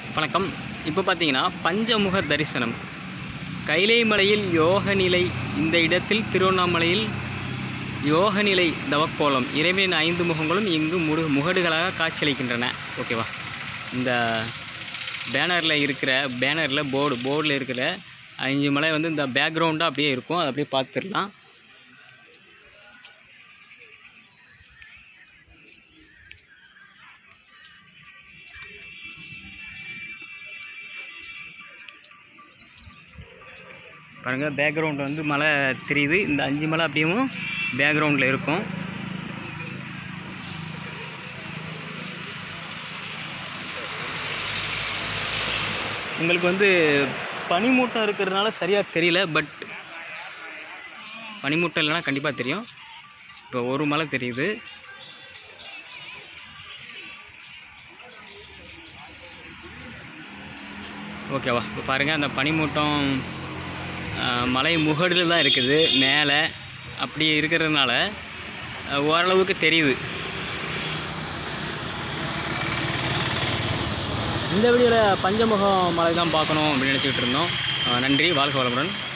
வணக்கம் இப்போ பார்த்தீங்கன்னா பஞ்சமுக தரிசனம் கைலை மலையில் யோக நிலை இந்த இடத்தில் திருவண்ணாமலையில் யோக நிலை தவக்கோலம் இறைவனின் ஐந்து முகங்களும் இங்கு முடு முகடுகளாக காட்சியளிக்கின்றன ஓகேவா இந்த பேனரில் இருக்கிற பேனரில் போர்டு போர்டில் இருக்கிற அஞ்சு மலை வந்து இந்த பேக்ரவுண்டாக அப்படியே இருக்கும் அதை அப்படியே பார்த்துடலாம் பாருங்கள் பேக்ரவுண்ட் வந்து மலை தெரியுது இந்த அஞ்சு மலை அப்படியும் பேக்ரவுண்டில் இருக்கும் உங்களுக்கு வந்து பனிமூட்டம் இருக்கிறதுனால சரியாக தெரியல பட் பனிமூட்டம் இல்லைன்னா கண்டிப்பாக தெரியும் இப்போ ஒரு மலை தெரியுது ஓகேவா இப்போ பாருங்கள் அந்த பனிமூட்டம் ஆஹ், மலை முகடில் தான் இருக்குது மேலே அப்படி இருக்கிறதுனால ஆஹ், ஓரளவுக்கு தெரியுது இந்த வீடியோவில் பஞ்சமுகம் மலை தான் பார்க்கணும் அப்படின்னு நினச்சிக்கிட்டு இருந்தோம் ஆஹ், நன்றி வாழ்க வளமுடன்